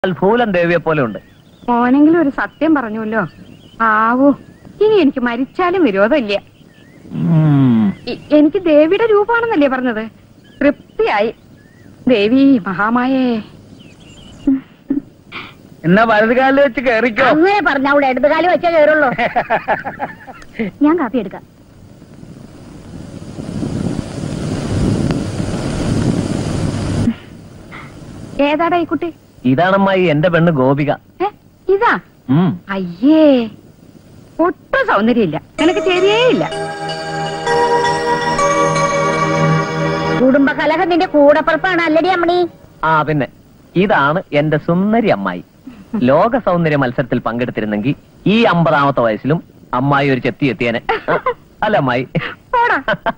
ഭൂലൻ ദേവിയെ പോലെ ഉണ്ട് മോനെങ്കിലും ഒരു സത്യം പറഞ്ഞുല്ലോ ആവൂ ഇനി എനിക്ക് മരിച്ചാലും വിരോധമില്ല ഇ- എനിക്ക് ദേവിയുടെ രൂപമാണെന്നല്ലേ പറഞ്ഞത് തൃപ്തിയായി ദേവി മഹാമായേ എന്നാ വലതുകാലിൽ വെച്ച് കേറിക്കോ അങ്ങനെ പറഞ്ഞ അവിടെ ഇടതുകാലി വെച്ചേ കയറുള്ളൂ ഞാൻ കാപ്പി എടുക്കാം ഏതാടാ ഈ കുട്ടി ഇതാണമ്മായി എന്റെ പെണ്ണ് ഗോപിക ഏ ഇതാ ഉം. അയ്യേ ഒട്ടും സൗന്ദര്യമില്ല നിനക്ക് ശരിയേയില്ല കുടുംബകലഹം നിന്റെ കൂടപ്പുറപ്പാണ് അല്ലടി അമ്മണി ആ പിന്നെ ഇതാണ് എന്റെ സുന്ദരി അമ്മായി ലോക സൗന്ദര്യ മത്സരത്തിൽ പങ്കെടുത്തിരുന്നെങ്കിൽ ഈ അമ്പതാമത്തെ വയസ്സിലും അമ്മായി ഒരു ചെത്തി എത്തിയനെ ആ, അല്ല അമ്മായി പോടാ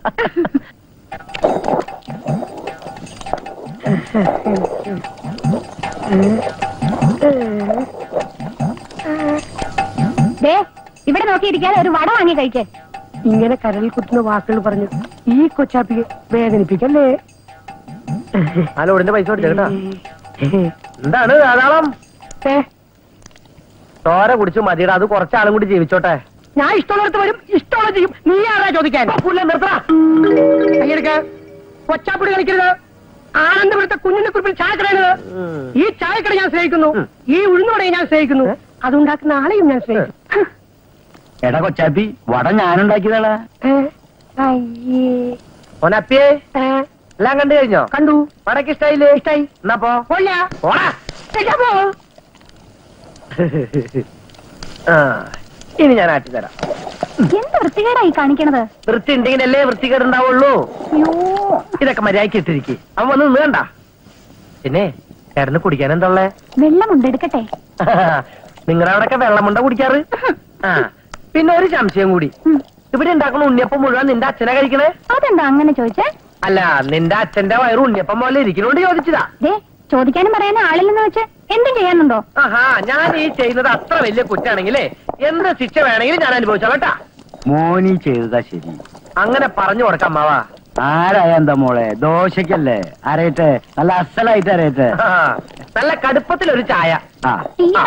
ദേ ഇവിടെ നോക്കിയിരിക്കാതെ ഒരു വട വാങ്ങി കഴിക്കേ ഇങ്ങനെ കരളിൽ കുത്തുന്ന വാക്കുകൾ പറഞ്ഞു ഈ കൊച്ചാപ്പിക്ക് വേദനിപ്പിക്കല്ലേ ഹലോ ഇതിന്റെ പൈസ കൊടുത്തേട്ടാ എന്താണ് ധാരാളം ഏ, ചോര കുടിച്ചു മതിയുടെ അത് കുറച്ചാളും കൂടി ജീവിച്ചോട്ടെ ഞാൻ ഇഷ്ടമുള്ളടത്ത് വരും ഇഷ്ടമുള്ള ചെയ്യും നീ ആരാ ചോദിക്കാൻ കയ്യെടുക്ക കൊച്ചാപ്പിടി കളിക്കരുത് ആനന്ദപുരത്തെ കുഞ്ഞിന്റെ കുറിപ്പിൽ ചായക്കടയത് ഈ ചായക്കട ഞാൻ സ്നേഹിക്കുന്നു ഈ ഉഴുന്നോടെ ഞാൻ സ്നേഹിക്കുന്നു അതുണ്ടാക്കുന്ന ആളെയും ഞാൻ സ്നേഹിക്കും എടാ കൊച്ചാപ്പി വട ഞാനുണ്ടാക്കിയതാളാ ഏ, അയ്യേ ഓനപ്പിയേ ഏ, എല്ലാം കണ്ടു കഴിഞ്ഞോ കണ്ടു വടക്ക് ഇഷ്ടായില്ലേ ഇഷ്ടായി എന്നാ പോ കൊല്ല പോടാ ചേച്ചാ പോ. ആ, ഇനി ഞാൻ ആട്ടി തരാം എന്ത് വൃത്തികേടായി കാണിക്കണത് വൃത്തി ഉണ്ടെങ്കിലല്ലേ വൃത്തികേട് ഉണ്ടാവുള്ളൂ അയ്യോ ഇതൊക്കെ മര്യാദക്ക് ഇട്ടിരിക്കും അവൻ വന്ന് നിന്ന് കണ്ട പിന്നെ ചേട്ടന് കുടിക്കാൻ എന്തള്ളേ വെള്ളമുണ്ട് എടുക്കട്ടെ നിങ്ങളുടെ അവിടെയൊക്കെ വെള്ളമുണ്ട കുടിക്കാറ് ആ പിന്നെ ഒരു സംശയം കൂടി ഉം. ഇവിടെ ഉണ്ടാക്കുന്ന ഉണ്ണിയപ്പം മുഴുവൻ നിന്റെ അച്ഛനെ കഴിക്കണേ അതെന്താ അങ്ങനെ ചോദിച്ചേ അല്ല നിന്റെ അച്ഛന്റെ വയറ് ഉണ്ണിയപ്പം പോലെ ഇരിക്കണോണ്ട് ചോദിച്ചതാ ദേ ചോദിക്കാനും പറയാനും ആളില്ലെന്ന് വെച്ച് എന്തും ചെയ്യാനുണ്ടോ ആഹാ ഞാൻ ഈ ചെയ്യുന്നത് അത്ര വലിയ കുറ്റാണെങ്കിലേ എന്ത് ശിക്ഷ വേണമെങ്കിലും ഞാൻ അനുഭവിച്ചോളാം കേട്ടാ മോനി ചെയ്തതാ ശരി അങ്ങനെ പറഞ്ഞു കൊടുക്കാം അമ്മാവാ ആരായ എന്താ മോളെ ദോശക്കല്ലേ അറിയട്ടെ നല്ല അസലായിട്ട് അറിയട്ടെ ആ, നല്ല കടുപ്പത്തിലൊരു ചായ ആ ഇയ്യ.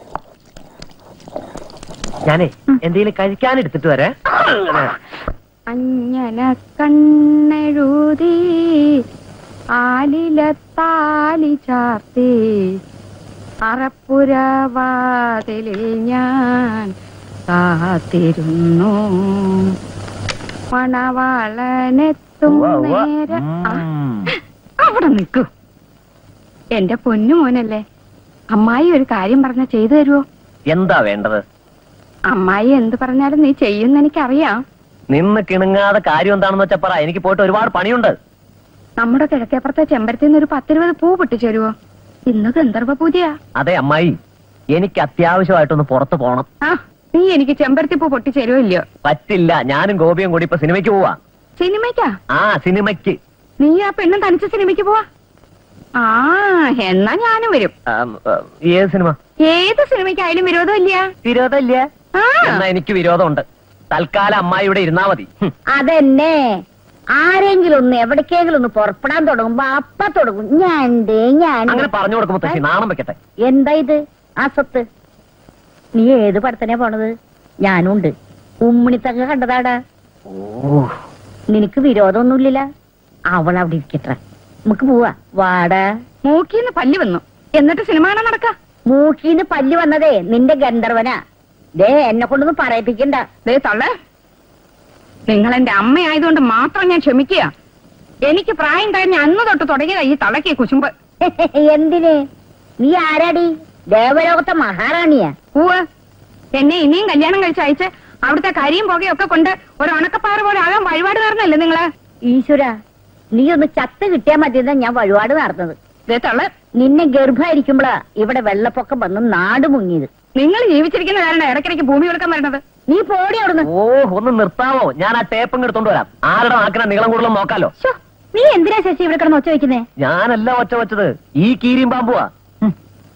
ഞാനേ എന്തെങ്കിലും കഴിക്കാൻ എടുത്തിട്ട് വരേ അഞ്ഞന കണ്ണെഴുതി ആലിലത്താലി ചാർത്തി അറപ്പുരവാതിലിൽ ഞാൻ കാത്തിരുന്നു മണവാളനെത്തും നേരം ആ, അവിടെ നിൽക്കൂ എന്റെ പൊന്നു മോനല്ലേ അമ്മായി ഒരു കാര്യം പറഞ്ഞ ചെയ്തു തരുവോ എന്താ വേണ്ടത് അമ്മായി എന്ത് പറഞ്ഞാലും നീ ചെയ്യുന്ന എനിക്കറിയാം നിന്ന് കിണുങ്ങാതെ കാര്യം എന്താണെന്ന് വെച്ചാ പറ എനിക്ക് പോയിട്ട് ഒരുപാട് പണിയുണ്ട് നമ്മുടെ കിഴക്കേപ്പുറത്തെ ചെമ്പരത്തിന്ന് ഒരു പത്തിരുപത് പൂ പൊട്ടിച്ചു തരുവോ ഇന്ന് ഗന്ധർവ പൂജയാ അതെ അമ്മായി എനിക്ക് അത്യാവശ്യമായിട്ടൊന്ന് പുറത്തു പോണം ആ നീ എനിക്ക് ചെമ്പരത്തി പൂ പൊട്ടിച്ചു തരുവോ ഇല്ലയോ പറ്റില്ല ഞാനും ഗോപിയും കൂടി ഇപ്പൊ സിനിമയ്ക്ക് പോവാ സിനിമയ്ക്കാ ആ സിനിമയ്ക്ക് നീ ആ പെണ്ണും തനിച്ച് സിനിമയ്ക്ക് പോവാ ആ എന്നാ ഞാനും വരും ആം, ആ, ഏത് സിനിമ ഏത് സിനിമയ്ക്കായാലും വിരോധമില്ല വിരോധമില്ല ആ എന്നാ എനിക്ക് വിരോധമുണ്ട് തൽക്കാലം അമ്മായി ഇവിടെ ഇരുന്നാ മതി ഹും. അതെന്നെ ആരെങ്കിലും ഒന്ന് എവിടേക്കെങ്കിലും ഒന്ന് പുറപ്പെടാൻ തുടങ്ങുമ്പോ അപ്പ തുടങ്ങും ഞാണ്ട് ഞാൻ അങ്ങനെ പറഞ്ഞു കൊടുക്കുമ്പോ തശ്ശി നാണം വെക്കട്ടെ എന്താ ഇത് ആ സ്വത്ത് നീ ഏത് പടത്തിനാ പോണത് ഞാനും ഉണ്ട് ഉമ്മിണിത്തങ്ങ കണ്ടതാടാ ഓ നിനക്ക് വിരോധമൊന്നുമില്ല അവൾ അവിടെ ഇരിക്കട്ടെ നമുക്ക് പോവാ വാടാ മൂക്കിന്ന് പല്ലി വന്നു എന്നിട്ട് സിനിമ കാണാൻ നടക്ക മൂക്കീന്ന് പല്ല് വന്നതേ നിന്റെ ഗന്ധർവനാ ദേ എന്നെ കൊണ്ടൊന്നും പറയിപ്പിക്കണ്ട ദേ തള്ളേ നിങ്ങൾ എന്റെ അമ്മയായതുകൊണ്ട് മാത്രം ഞാൻ ക്ഷമിക്കുക എനിക്ക് പ്രായം കഴിഞ്ഞ അന്ന് തൊട്ട് തുടങ്ങിയതാ ഈ തളയ്ക്ക് കുശുമ്പ് എന്തിന് നീ ആരാടി ദേവലോകത്തെ മഹാറാണിയാ പൂവ് എന്നെ ഇനിയും കല്യാണം കഴിച്ച് അയച്ച് അവിടുത്തെ കരിയും പുകയൊക്കെ കൊണ്ട് ഒരു ഉണക്കപ്പാറ പോലെ ആകാൻ വഴിപാട് നേർന്നല്ലേ നിങ്ങള് ഈശ്വര നീ ഒന്ന് ചത്ത് കിട്ടിയാ മതിയെന്നാ ഞാൻ വഴിപാട് നടന്നത് ദേ തള്ള് നിന്നെ ഗർഭായിരിക്കുമ്പോഴാ ഇവിടെ വെള്ളപ്പൊക്കം വന്ന് നാട് മുങ്ങിയത് നിങ്ങൾ ജീവിച്ചിരിക്കുന്ന കാരണം ഇടയ്ക്കിടയ്ക്ക് ഭൂമി കൊടുക്കാൻ വരണത് നീ പോടി അവിടുന്ന് ഓ ഒന്ന് നിർത്താവോ ഞാൻ ആ ടേപ്പ് എടുത്തോണ്ട് വരാം ആരുടെ ആക്കിന നീളം കൂടുതലും നോക്കാലോ ശ്ശോ, നീ എന്തിനാ ശശി ഇവിടെ കിടന്ന് ഒച്ച വെക്കുന്നേ ഞാനല്ല ഒറ്റ വെച്ചത് ഈ കീരിയും പാമ്പുവാ ഹും.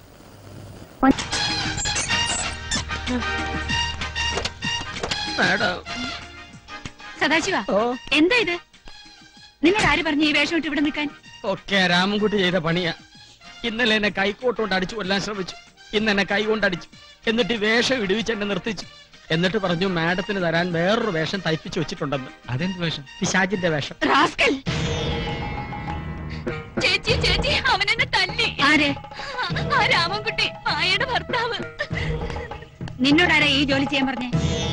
സദാശിവ എന്താ ഇത് നിന്നോട് ആര് പറഞ്ഞു ഈ വേഷം ഇട്ട് ഇവിടെ നിൽക്കാൻ ഒക്കെ രാമൻകുട്ടി ചെയ്ത പണിയാ ഇന്നലെ എന്നെ കൈക്കോട്ടുകൊണ്ട് അടിച്ചു കൊല്ലാൻ ശ്രമിച്ചു ഇന്ന് എന്നെ കൈ കൊണ്ട് അടിച്ചു എന്നിട്ട് ഈ വേഷം ഇടിവിച്ച് എന്നെ നിർത്തിച്ചു എന്നിട്ട് പറഞ്ഞു മാഡത്തിന് തരാൻ വേറൊരു വേഷം തയ്പ്പിച്ചു വെച്ചിട്ടുണ്ടെന്ന് അതെന്ത് വേഷം പിശാചിന്റെ വേഷം റാസ്കൽ ചേച്ചി ചേച്ചി അവൻ എന്നെ തല്ലി ആര് ആ രാമൻകുട്ടി മായയുടെ ഭർത്താവ് നിന്നോടാരാ ഈ ജോലി ചെയ്യാൻ പറഞ്ഞേ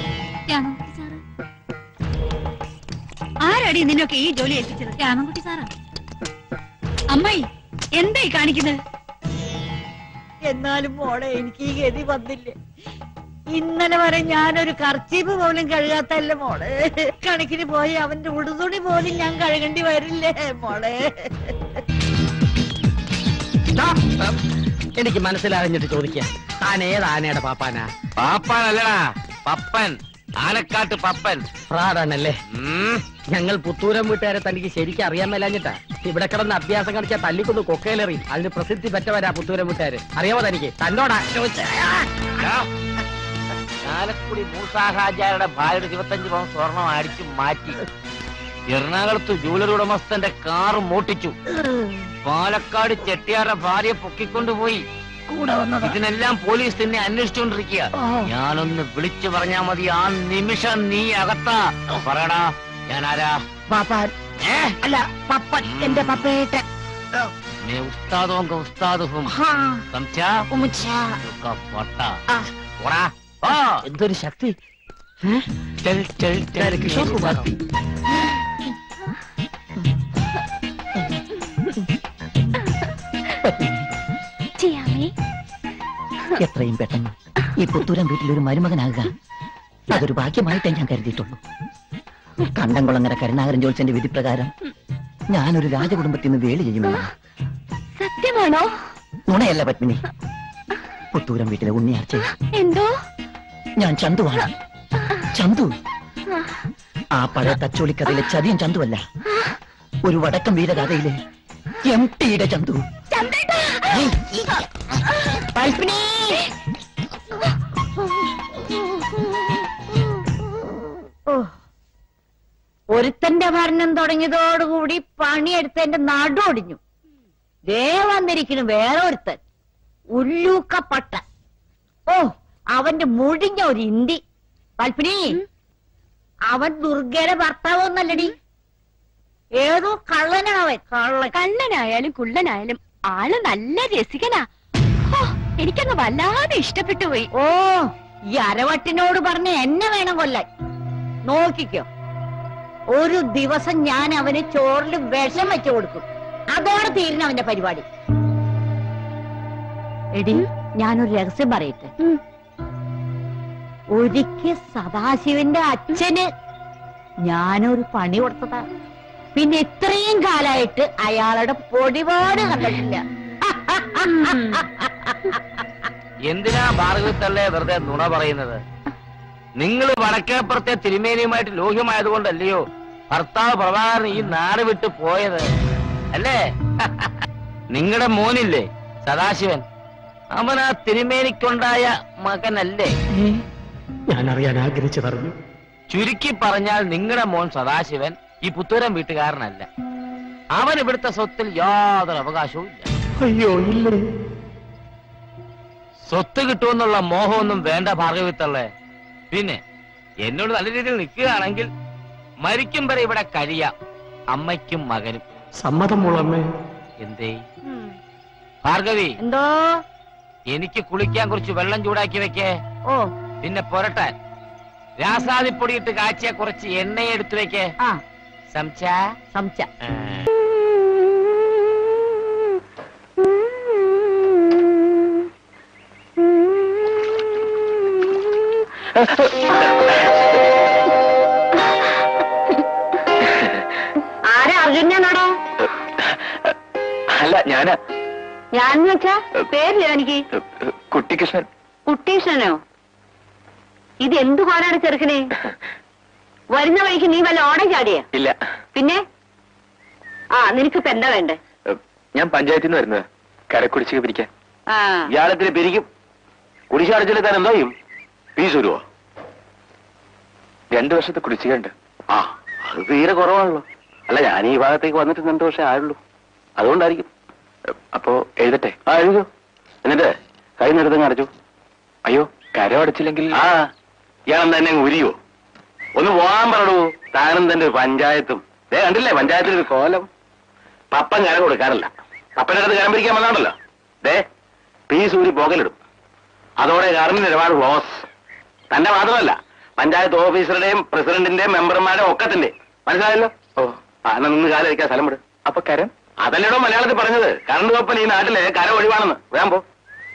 ആരാടി നിന്നൊക്കെ ഈ ജോലി ഏൽപ്പിച്ചത് രാമൻകുട്ടി സാറാ അമ്മായി എന്തായി കാണിക്കുന്നത് എന്നാലും മോളെ എനിക്ക് ഈ ഗതി വന്നില്ലേ ഇന്നലെ വരെ ഞാനൊരു കർച്ചീപ്പ് പോലും കഴുകാത്തല്ല മോളെ കണക്കിന് പോയി അവന്റെ ഉടുതുണി പോലും ഞാൻ കഴുകേണ്ടി വരില്ലേ മോളെ ദാ, ദാ, എനിക്ക് മനസ്സിലറിഞ്ഞിട്ട് ചോദിക്കാം താൻ ഏത് ആനയുടെ പാപ്പാനാ പാപ്പനല്ലടാ പപ്പൻ ആനക്കാട്ട് പപ്പൻ ഫ്രാഡാണല്ലേ ഉം. ഞങ്ങൾ പുത്തൂരം വീട്ടുകാരെ തനിക്ക് ശരിക്കും അറിയാൻ മേലാഞ്ഞിട്ടാ ഇവിടെ കിടന്ന് അഭ്യാസം കാണിച്ചാൽ തല്ലിക്കൊന്ന് കൊക്കയിലെറി അതിന് പ്രസിദ്ധി പറ്റവരാ പുത്തൂരം വീട്ടുകാര് അറിയാമോ തനിക്ക് തന്നോടാ ചോദിച്ചേ ദാ, ചാലക്കുടി മൂസാഹാജാരുടെ ഭാര്യയുടെ ഇരുപത്തഞ്ച് പവൻ സ്വർണം അടിച്ചു മാറ്റി എറണാകുളത്ത് ജൂവലറി ഉടമസ്ഥന്റെ കാറ് മോട്ടിച്ചു പാലക്കാട് ചെട്ടിയാരുടെ ഭാര്യയെ പൊക്കിക്കൊണ്ടുപോയി ഇതിനെല്ലാം പോലീസ് തന്നെ അന്വേഷിച്ചുകൊണ്ടിരിക്കുക ഞാനൊന്ന് വിളിച്ചു പറഞ്ഞാ മതി ആ നിമിഷം നീ അകത്താ പറയടാ ഞാൻ ആരാ പാപ്പാൻ ഏ അല്ല പപ്പൻ എന്റെ പപ്പേട്ടൻ मैं उस्ताद हूँ का उस्ताद हूँ ഹാ समझा ഉമ്മച്ചാ. का पट्टा ആ. ओरा ओ എന്തൊരു ശക്തി चल चल चल കിഷോർ കുമാർ എത്രയും പെട്ടെന്ന് ഈ പുത്തൂരം വീട്ടിൽ ഒരു മരുമകനാകുക അതൊരു ഭാഗ്യമായിട്ടേ ഞാൻ കരുതിയിട്ടുള്ളൂ കണ്ടംകുളങ്ങര കരുണാകരൻ ജോത്സന്റെ വിധിപ്രകാരം ഞാനൊരു രാജകുടുംബത്തിൽ നിന്ന് വേളി ചെയ്യുമെന്ന് സത്യമാണോ നുണയല്ല പത്മിനി പുത്തൂരം വീട്ടിലെ ഉണ്ണിയാർച്ച എന്തോ ഞാൻ ചന്തുവാണ് ചന്തു ആ പഴയ തച്ചോളിക്കഥയിലെ ചതിയൻ ചന്തുവല്ല ഒരു വടക്കം വീരഗാഥയിലെ എം ടിയുടെ ചന്തു പൽപ്പിനി ഓ ഒരുത്തന്റെ ഭരണം തുടങ്ങിയതോടുകൂടി പണിയെടുത്തതിന്റെ നടൊടിഞ്ഞു ദേ വന്നിരിക്കുന്നു വേറെ ഒരുത്തൻ ഉല്ലൂക്കപ്പട്ട ഓ അവന്റെ മുഴിഞ്ഞ ഒരു ഇന്തി പൽപ്പിനി അവൻ ദുർഗയുടെ ഭർത്താവൊന്നല്ലടി ഏതോ കള്ളനാവൻ കള്ളൻ കള്ളനായാലും കുള്ളനായാലും ആള് നല്ല രസികനാ ഹോ, എനിക്കങ്ങ് വല്ലാതെ ഇഷ്ടപ്പെട്ടു പോയി ഓ ഈ അരവട്ടിനോട് പറഞ്ഞ എന്നെ വേണം കൊല്ലാൻ നോക്കിക്കോ ഒരു ദിവസം ഞാൻ അവന് ചോറിൽ വിഷം വെച്ചു കൊടുക്കും അതോടെ തീരുന്ന അവന്റെ പരിപാടി എടി ഞാനൊരു രഹസ്യം പറയട്ടെ ഉം. ഒരിക്കൽ സദാശിവന്റെ അച്ഛന് ഞാനൊരു പണി കൊടുത്തതാ പിന്നെ ഇത്രയും കാലായിട്ട് അയാളുടെ പൊടിപാട് കണ്ടിട്ടില്ല എന്തിനാ ഭാർഗവത്തല്ലേ വെറുതെ നുണ പറയുന്നത് നിങ്ങൾ വടക്കേപ്പുറത്തെ തിരുമേനിയുമായിട്ട് ലോഹ്യമായതുകൊണ്ടല്ലയോ ഭർത്താവ് പ്രഭാകരൻ ഈ നാട് വിട്ട് പോയത് അല്ലേ നിങ്ങളുടെ മോനില്ലേ സദാശിവൻ അവൻ ആ തിരുമേനിക്കുണ്ടായ മകനല്ലേ ഞാൻ അറിയാൻ ആഗ്രഹിച്ചതറിഞ്ഞു ചുരുക്കി പറഞ്ഞാൽ നിങ്ങളുടെ മോൻ സദാശിവൻ ഈ പുത്തൂരം വീട്ടുകാരനല്ല അവൻ ഇവിടുത്തെ സ്വത്തിൽ യാതൊരു അവകാശവും ഇല്ല അയ്യോ ഇല്ലേ സ്വത്ത് കിട്ടുമെന്നുള്ള മോഹമൊന്നും വേണ്ട ഭാർഗവിത്തള്ളേ പിന്നെ എന്നോട് നല്ല രീതിയിൽ നിൽക്കുകയാണെങ്കിൽ മരിക്കും വരെ ഇവിടെ കഴിയാം അമ്മയ്ക്കും മകനും സമ്മതം മോളമ്മേ എന്തേ ഭാർഗവി എന്തോ എനിക്ക് കുളിക്കാൻ കുറച്ച് വെള്ളം ചൂടാക്കി വെക്കേ ഓ പിന്നെ പുരട്ടാൻ രാസാദിപ്പൊടിയിട്ട് കാച്ചിയ കുറച്ച് എണ്ണ എടുത്തു വെക്കേ ആ സംസാ സംശ ആരാ അർജുനാണോ അല്ല ഞാനാ ഞാൻ വെച്ചാ പേരില്ല എനിക്ക് കുട്ടികൃഷ്ണൻ കുട്ടീഷനോ ഇത് എന്തു കോലാണ് ചെറുക്കനെ വരുന്ന വഴിക്ക് നീ വല്ല ഓടം ചാടിയ ഇല്ല പിന്നെ ആ നിനക്കിപ്പോ എന്താ വേണ്ടേ ഞാൻ പഞ്ചായത്തിൽ നിന്ന് വരുന്നത് കരക്കുടിശ്ശിക പിരിക്കാൻ ആ ഇയാളത്തിന് പിരിക്കും കുടിശ്ശ അടച്ചില്ല താൻ എന്തോ ചെയ്യും ഫീസ് വരുവോ രണ്ടു വർഷത്തെ കുടിശ്ശിക ഉണ്ട് ആ അത് തീരെ കുറവാണല്ലോ അല്ല ഞാൻ ഈ ഭാഗത്തേക്ക് വന്നിട്ട് രണ്ടു വർഷം ആയുള്ളൂ അതുകൊണ്ടായിരിക്കും അപ്പോ എഴുതട്ടെ ആ എഴുതൂ എന്നിട്ട് കൈ നിരത്തങ്ങ് അടച്ചു അയ്യോ കരം അടച്ചില്ലെങ്കിൽ ആ ഇയാൾ തന്നെ അങ്ങ് ഉരിയോ ഒന്ന് പോകാൻ പറടൂ താനും തന്റെ ഒരു പഞ്ചായത്തും ദേ കണ്ടില്ലേ പഞ്ചായത്തിൽ ഒരു കോലം പപ്പൻ കരം കൊടുക്കാറില്ല പപ്പന്റെ അടുത്ത് കരം പിരിക്കാൻ വന്നാണല്ലോ ദേ പീ സൂരി പോകലിടും അതോടെ കറണ്ടിന് ഒരുപാട് ലോസ് തന്റെ മാത്രമല്ല പഞ്ചായത്ത് ഓഫീസറുടെയും പ്രസിഡന്റിന്റെയും മെമ്പർമാരുടെയും ഒക്കത്തിന്റെ മനസ്സിലായല്ലോ ഓ ആ എന്നാ നിന്ന് കാലം വയ്ക്കാൻ സ്ഥലം വിട് അപ്പൊ കരം അതല്ലേടോ മലയാളത്തിൽ പറഞ്ഞത് കറണ്ട് കപ്പൻ ഈ നാട്ടിലെ കരം ഒഴിവാണെന്ന് വേഗം പോ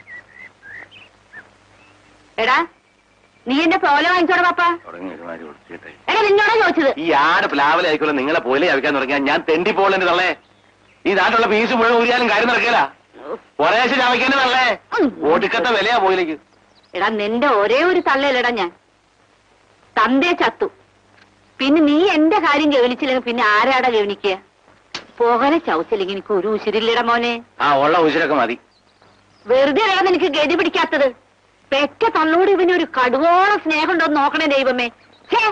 എടാ നീ എന്റെ പ്രോല വാങ്ങിച്ചോടാ പാപ്പ തുടങ്ങി ഒരുമാതിരി കൊടുത്തിട്ടെ എടാ നിന്നോടാ ചോദിച്ചത് ഈ ആട് പ്ലാവിലെ ആയിക്കോളെ നിങ്ങളെ പോലെ അയക്കാൻ തുടങ്ങിയാൽ ഞാൻ തെണ്ടി പോകലെന്റെ തള്ളേ ഈ നാട്ടിലുള്ള പീസ് മുഴുവൻ ഊരിയാലും കാര്യം നടക്കില്ല കുറേശ്ശെ ചവയ്ക്കേണ്ട തള്ളേ ഒടുക്കത്തെ വിലയാ പോയിലേക്ക് എടാ നിന്റെ ഒരേ ഒരു തള്ളയല്ലടാ ഞാൻ തന്തേ ചത്തു പിന്നെ നീ എന്റെ കാര്യം ഗവനിച്ചില്ലെങ്കിൽ പിന്നെ ആരാടാ ഗവനിക്കുക പോകലെ ചവിച്ചില്ലെങ്കിൽ എനിക്ക് ഒരു ഉശിരില്ലടാ മോനെ ആ ഉള്ള ഉശിരൊക്കെ മതി വെറുതെ അല്ല നിനക്ക് ഗതി പിടിക്കാത്തത് പെറ്റ തള്ളോട് ഇവന് ഒരു കടുവോളം സ്നേഹം ഉണ്ടോ എന്ന് നോക്കണേ ദൈവമേ ഛേ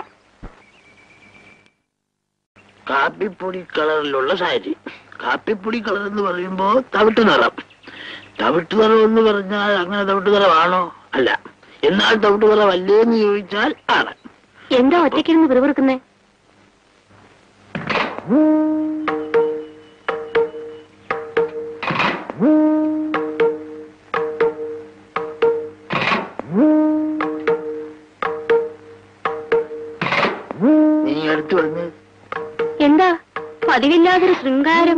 കാപ്പിപ്പൊടി കളറിലുള്ള സാരി കാപ്പിപ്പൊടി കളർ എന്ന് പറയുമ്പോ തവിട്ട് നിറം തവിട്ട് നിറം എന്ന് പറഞ്ഞാൽ അങ്ങനെ തവിട്ട് നിറമാണോ അല്ല എന്നാൽ തവിട്ട് നിറം അല്ലേന്ന് ചോദിച്ചാൽ ആണ് എന്താ ഒറ്റയ്ക്കിരുന്ന് പിറുപിറുക്കുന്നേ നീ അടുത്ത് വന്ന് എന്താ പതിവില്ലാതൊരു ശൃംഗാരം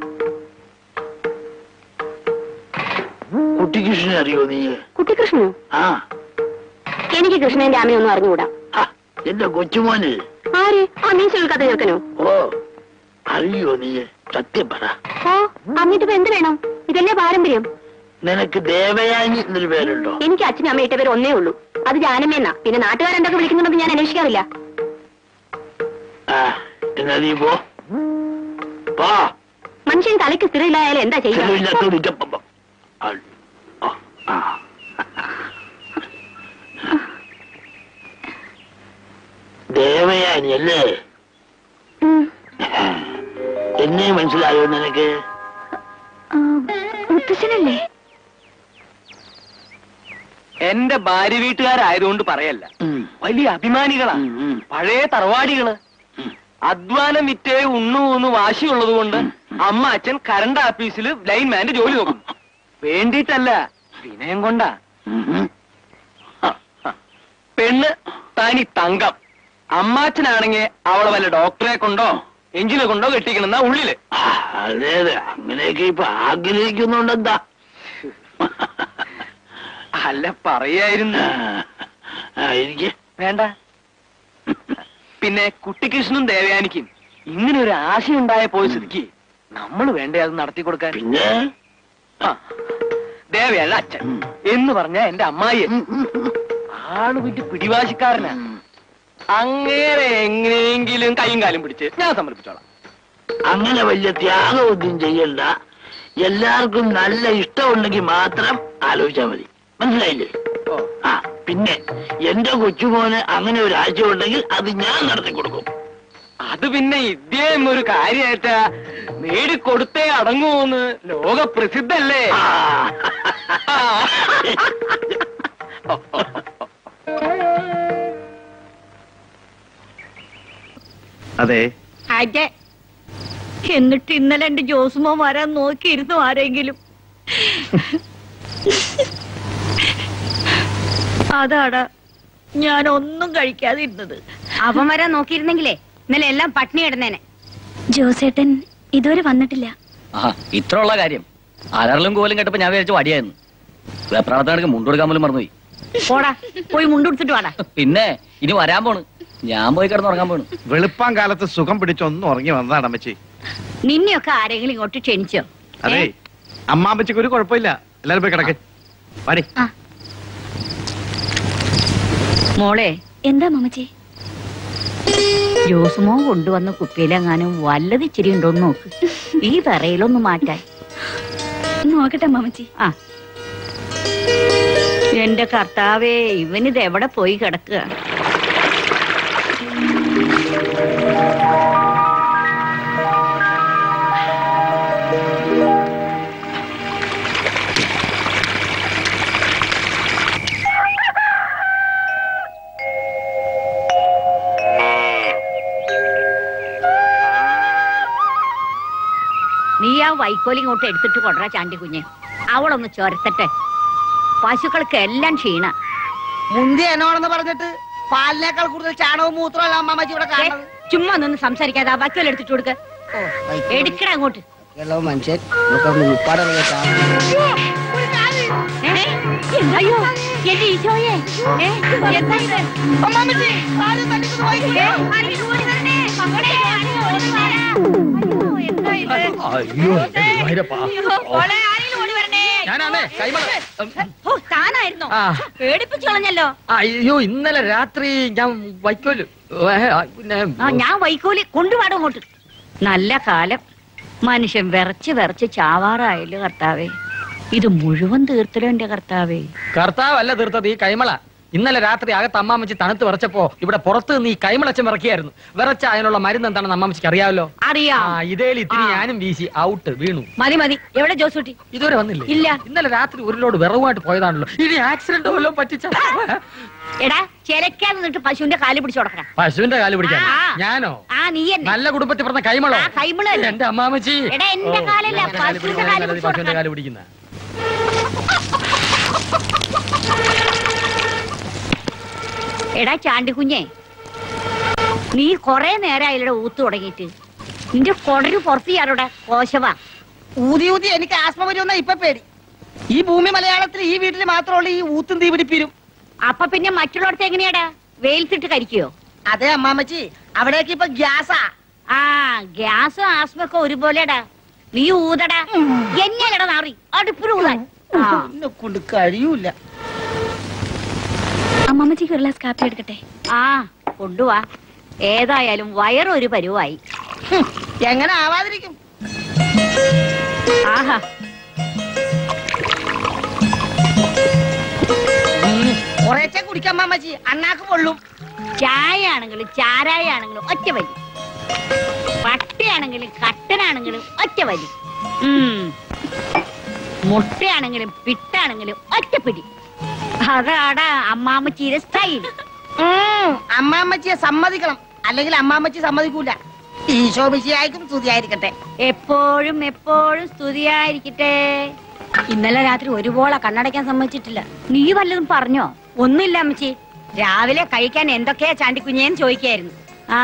കുട്ടികൃഷ്ണനെ അറിയോ നീ കുട്ടികൃഷ്ണനോ ആ എനിക്ക് കൃഷ്ണന്റെ അമ്മയൊന്നും അറിഞ്ഞുകൂടാ ആ, എന്റെ കൊച്ചുമോന് ആര് ആ മീൻ കേൾക്കാത്ത ചെറുക്കനോ ഓ അറിയോ നീ സത്യം പറ ഓ എന്നിട്ടിപ്പോ എന്ത് വേണം ഇതല്ലേ പാരമ്പര്യം നിനക്ക് ദേവയാനി എന്നൊരു പേരുണ്ടോ എനിക്ക് അച്ഛനും അമ്മ ഇട്ട പേര് ഒന്നേ ഉള്ളൂ അത് ജാനമ്മയെന്നാ പിന്നെ നാട്ടുകാരെന്തൊക്കെ വിളിക്കുന്നുണ്ടെന്ന് ഞാൻ അന്വേഷിക്കാറില്ല ആ എന്നാ നീ പോ പോ മനുഷ്യൻ തലയ്ക്ക് സ്ഥിരമില്ലായാലും എന്താ ചെയ്യുക ചെലവില്ലാത്തോട് ഇറ്റപ്പം ആ, ആ, ആ. ദേവയാനി അല്ലേ ഉം. എന്നെ മനസ്സിലായോ നിനക്ക് ആ, മുത്തശ്ശനല്ലേ എന്റെ ഭാര്യ വീട്ടുകാരായതുകൊണ്ട് പറയല്ല ഉം. വലിയ അഭിമാനികളാ ഉം, ഉം. പഴയ തറവാടികള് ഉം. അധ്വാനം വിറ്റേ ഉണ്ണു എന്ന് വാശിയുള്ളത് കൊണ്ട് അമ്മ അച്ഛൻ കറണ്ട് ഓഫീസിൽ ലൈൻമാന്റെ ജോലി നോക്കും വേണ്ടിയിട്ടല്ല വിനയം കൊണ്ടാ ഉം. പെണ്ണ് തനി തങ്കം അമ്മാച്ചനാണെങ്കിൽ അവളെ വല്ല ഡോക്ടറെ കൊണ്ടോ എഞ്ചിനെ കൊണ്ടോ കെട്ടിക്കണെന്നാ ഉള്ളില് ആ, അതെ അതെ അങ്ങനെയൊക്കെ ഇപ്പൊ ആഗ്രഹിക്കുന്നുണ്ടെന്താ അല്ല പറയായിരുന്നു ആ, എനിക്ക് വേണ്ട പിന്നെ കുട്ടിക്കൃഷ്ണനും ദേവയാനിക്കും ഇങ്ങനെ ഒരു ആശയുണ്ടായ പോയ സ്ഥിതിക്ക് നമ്മൾ വേണ്ടേ അത് നടത്തി കൊടുക്കാൻ പിന്നെ ആ, ദേവയാണ് അച്ഛൻ എന്ന് പറഞ്ഞ എന്റെ അമ്മായി ആള് വലിയ പിടിവാശിക്കാരനാ അങ്ങേരെ എങ്ങനെയെങ്കിലും കൈയും കാലും പിടിച്ച് ഞാൻ സമർപ്പിച്ചോളാം അങ്ങനെ വലിയ ത്യാഗമൊന്നും ചെയ്യണ്ട എല്ലാവർക്കും നല്ല ഇഷ്ടമുണ്ടെങ്കിൽ മാത്രം ആലോചിച്ചാൽ മതി മനസ്സിലായില്ലേ ഓ ആ പിന്നെ എന്റെ കൊച്ചുമോന് അങ്ങനെ ഒരു ആശയം ഉണ്ടെങ്കിൽ അത് ഞാൻ നടത്തി കൊടുക്കും അത് പിന്നെ ഇദ്ദേഹം ഒരു കാര്യമായിട്ട് നേടിക്കൊടുത്തേ അടങ്ങുമെന്ന് ലോക പ്രസിദ്ധല്ലേ ആ. അതെ അതെ എന്നിട്ട് ഇന്നലെ എന്റെ ജോസുമോ വരാൻ നോക്കിയിരുന്നു ആരെങ്കിലും അതാടാ ഞാൻ ഒന്നും കഴിക്കാതിരുന്നത് അവൻ വരാൻ നോക്കിയിരുന്നെങ്കിലേ ഇന്നലെ എല്ലാം പട്ടിണി കിടന്നേനെ ജോസേട്ടൻ ഇതുവരെ വന്നിട്ടില്ല ആ ഇത്ര ഉള്ള കാര്യം അലറലും കോലും കേട്ടപ്പോ ഞാൻ വിചാരിച്ചു വടിയായിരുന്നു വെപ്രാളത്തിനടുക്ക് മുണ്ടുകൊടുക്കാൻ പോലും മറന്നുപോയി പോടാ പോയി മുണ്ടുടുത്തിട്ട് വാടാ പിന്നെ ഇനി വരാൻ പോണ് ഞാൻ പോയി കിടന്നുറങ്ങാൻ പോണു വെളുപ്പാൻ കാലത്ത് സുഖം പിടിച്ചൊന്ന് ഉറങ്ങി വന്നതാണ് അമ്മച്ചി നിന്നെയൊക്കെ ആരെങ്കിലും ഇങ്ങോട്ട് ക്ഷണിച്ചോ അതെ ഏ? അമ്മാമ്മച്ചിക്ക് ഒരു കുഴപ്പമില്ല എല്ലാരും പോയി കിടക്ക് പാടി മോളെ എന്താ മമ്മച്ചി ജോസുമോ കൊണ്ടുവന്ന കുപ്പിയിലെങ്ങാനും വല്ലത് ഇച്ചിരി ഉണ്ടോന്ന് നോക്ക് ഈ തറയിലൊന്ന് മാറ്റാൻ നോക്കട്ടെ മമ്മച്ചി ആ എന്റെ കർത്താവേ ഇവനിത് എവിടെ പോയി കിടക്കുക വൈക്കോലി ഇങ്ങോട്ട് എടുത്തിട്ട് കൊണ്ടുവരാ ചാണ്ടി കുഞ്ഞ് അവളൊന്ന് ചൊരത്തട്ടെ പശുക്കൾക്ക് എല്ലാം ക്ഷീണ മുന്തി എന്നോടെന്ന് പറഞ്ഞിട്ട് പാലിനേക്കാൾ കൂടുതൽ ചാണകവും മൂത്രമല്ല അമ്മാമ്മച്ചി ഇവിടെ കാണുന്നത് ചുമ്മാ ഒന്നും സംസാരിക്കാതെ ആ വൈക്കോൽ എടുത്തിട്ട് കൊടുക്ക എടുക്കട അങ്ങോട്ട് ഹലോ മനുഷ്യൻ നമുക്കൊന്ന് ഉപ്പാടുള്ള ഏ? അയ്യോ എന്റെ ഈശോയെ ഏ? എന്താ ഇത്? ഏ? ആരെങ്കിലും ഓടി വരണേ. മകളെ, ആരെങ്കിലും ഓടി വാടാ. അയ്യോ, എന്താ ഇത്? അയ്യോ എന്റെ ഗുരുവായൂരപ്പാ. അയ്യോ, മോളെ, ആരെങ്കിലും ഓടി വരണേ. ഞാനാണേ കൈമള ഓ, താനായിരുന്നോ ആ. പേടിപ്പിച്ചു കളഞ്ഞല്ലോ അയ്യോ ഇന്നലെ രാത്രി ഞാൻ വൈക്കോല് ഏ, ആ, പിന്നെ ആ ഞാൻ വൈക്കോലി കൊണ്ടുപാടും അങ്ങോട്ട് നല്ല കാലം മനുഷ്യൻ വിറച്ച് വിറച്ച് ചാവാറായല്ലോ കർത്താവേ ഇത് മുഴുവൻ തീർത്തലോ എന്റെ കർത്താവേ കർത്താവല്ല തീർത്തത് ഈ കൈമള ഇന്നലെ രാത്രി അകത്ത് അമ്മാമ്മച്ചി തണുത്ത് വിറച്ചപ്പോ ഇവിടെ പുറത്ത് നീ കൈമളച്ചൻ വിറക്കിയായിരുന്നു വിറച്ച അതിനുള്ള മരുന്ന് എന്താണെന്ന് അമ്മാമ്മച്ചിക്ക് അറിയാമല്ലോ അറിയാം ആ ഇതേൽ ഇത്തിരി ഞാനും വീശി ഔട്ട് വീണു മതി മതി എവിടെ ജോസൂട്ടി ഇതുവരെ വന്നില്ലേ ഇല്ല. ഇന്നലെ രാത്രി ഒരു ലോഡ് വിറവുമായിട്ട് പോയതാണല്ലോ ഇനി ആക്സിഡന്റ് വല്ലതും പറ്റിച്ച എടാ ചിലക്കാതെ നിന്നിട്ട് പശുവിന്റെ കാല് പിടിച്ചു കൊടുക്കണം പശുവിന്റെ കാല് പിടിക്കാൻ ആ. ഞാനോ ആ നീ എന്നെ നല്ല കുടുംബത്തിൽ പറഞ്ഞ കൈമളോ ആ, കൈമള് തന്നെ. എന്റെ അമ്മാമ്മച്ചി എടാ, എന്റെ ഓ, കാലല്ല, എന്റെ കാല് പശുവിന്റെ പിടിക്കുന്നതിനേക്കാൾ കാല് പിടിച്ച് പശുവിന്റെ കൊടുക്കാൻ. കാല് പിടിക്കുന്ന എടാ ചാണ്ടിക്കുഞ്ഞേ നീ കൊറേ നേരമായില്ലടെ ഊത്ത് തുടങ്ങിയിട്ട് നിന്റെ കൊടരു പുറത്ത് ചെയ്യാറുടെ കോശവാ ഊതി ഊതി എനിക്ക് ആസ്മ വരുമെന്ന ഇപ്പൊ പേടി ഈ ഭൂമി മലയാളത്തിൽ ഈ വീട്ടിൽ മാത്രമുള്ള ഈ ഊത്തും തീ പിടിപ്പിരും അപ്പൊ പിന്നെ മറ്റുള്ളവർക്ക് എങ്ങനെയാടാ വെയിലത്തിട്ട് കരിക്കോ അതെ അമ്മാമ്മച്ചി അവിടേക്ക് ഇപ്പൊ ഗ്യാസാ ആ ഗ്യാസും ആസ്മൊക്കെ ഒരുപോലെടാ നീ ഊതടാ എന്നെയല്ലടാ നാറി അടുപ്പിൽ ഊതാൻ ആ. എന്നെ കൊണ്ട് കഴിയൂല അമ്മമ്മച്ചിക്ക് ഒരു ഗ്ലാസ് കാപ്പി എടുക്കട്ടെ ആ കൊണ്ടുവാ ഏതായാലും വയറൊരു പരുവായി ഹും, എങ്ങനെ ആവാതിരിക്കും ആഹാ കുറേച്ചെ കുടിക്കാം അമ്മാമ്മച്ചി അണ്ണാക്ക് പൊള്ളും ചായ ആണെങ്കിലും ചാരായ ആണെങ്കിലും ഒറ്റ വലി പട്ടയാണെങ്കിലും കട്ടനാണെങ്കിലും ഒറ്റ വലി ഉം. മുട്ടയാണെങ്കിലും പിട്ടാണെങ്കിലും ഒറ്റപ്പിടി അതാടാ അമ്മാമ്മച്ചീരെ സ്റ്റൈൽ ഉം, അമ്മാമ്മച്ചിയെ സമ്മതിക്കണം അല്ലെങ്കിൽ അമ്മാമ്മച്ചി സമ്മതിക്കൂല ഈശോ മിശിയായിരിക്കും സ്തുതിയായിരിക്കട്ടെ എപ്പോഴും എപ്പോഴും സ്തുതിയായിരിക്കട്ടെ ഇന്നലെ രാത്രി ഒരുപോലെ കണ്ണടയ്ക്കാൻ സമ്മതിച്ചിട്ടില്ല നീ വല്ലതും പറഞ്ഞോ ഒന്നുമില്ല അമ്മച്ചി രാവിലെ കഴിക്കാൻ എന്തൊക്കെയാ ചാണ്ടിക്കുഞ്ഞേന്ന് ചോദിക്കായിരുന്നു ആ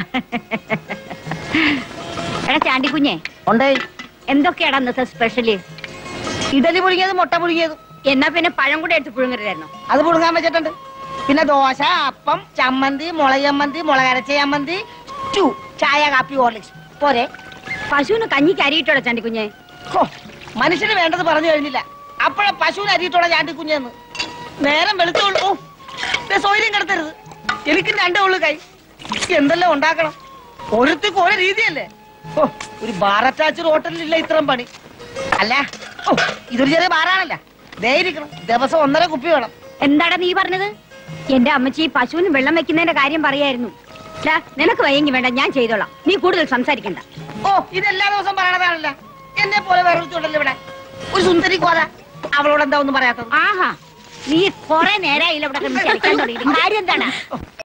എടാ ചാണ്ടിക്കുഞ്ഞെ ഉണ്ടേ എന്തൊക്കെയാടാ ഇന്നത്തെ സ്പെഷ്യല് ഇഡലി പുഴുങ്ങിയത് മുട്ട പുഴുങ്ങിയത് എന്നാ പിന്നെ പഴം കൂടെ എടുത്ത് പുഴുങ്ങരുതായിരുന്നു അത് പുഴുങ്ങാൻ വെച്ചിട്ടുണ്ട് പിന്നെ ദോശ അപ്പം ചമ്മന്തി മുളക് ചമ്മന്തി മുളകരച്ച ചമ്മന്തി സ്റ്റൂ ചായ കാപ്പി ഹോർലിക്സ് പോരെ പശുവിന് കഞ്ഞിക്ക് അരിയിട്ടോടാ ചാണ്ടിക്കുഞ്ഞെ ഹോ, മനുഷ്യന് വേണ്ടത് പറഞ്ഞു കഴിഞ്ഞില്ല അപ്പോഴെ പശുവിന് അരിയിട്ടോളെ ചാണ്ടി കുഞ്ഞെന്ന് നേരം വെളുത്തോളൂ ഓ ദേ സൗകര്യം കിടത്തരുത് എനിക്ക് രണ്ടേ ഉള്ളു കൈ എന്തെല്ലാം ഉണ്ടാക്കണം ഓരോരുത്തർക്ക് ഓരോ രീതിയല്ലേ ഓ ഒരു ബാർ അറ്റാച്ച്ഡ് ഹോട്ടലിലില്ല ഇത്രയും പണി അല്ല ഓ ഇതൊരു ചെറിയ ബാറാണല്ല ദേ ഇരിക്കണം ദിവസം ഒന്നര കുപ്പി വേണം എന്താടാ നീ പറഞ്ഞത് എന്റെ അമ്മച്ചി പശുവിന് വെള്ളം വെക്കുന്നതിന്റെ കാര്യം പറയായിരുന്നു ടാ, നിനക്ക് വയ്യെങ്കി വേണ്ട ഞാൻ ചെയ്തോളാം നീ കൂടുതൽ സംസാരിക്കണ്ട ഓ ഇതെല്ലാ ദിവസം പറയണതാണല്ല എന്നെ പോലെ വേറെ ഒരുത്തുണ്ടല്ലോ ഇവിടെ ഒരു സുന്ദരി കോര അവളോട് എന്താ ഒന്നും പറയാത്തത് ആഹാ നീ കൊറേ നേരമായില്ല ഇവിടെ കിടന്ന് ചലിക്കാൻ തുടങ്ങിയിട്ട് കാര്യം എന്താണ്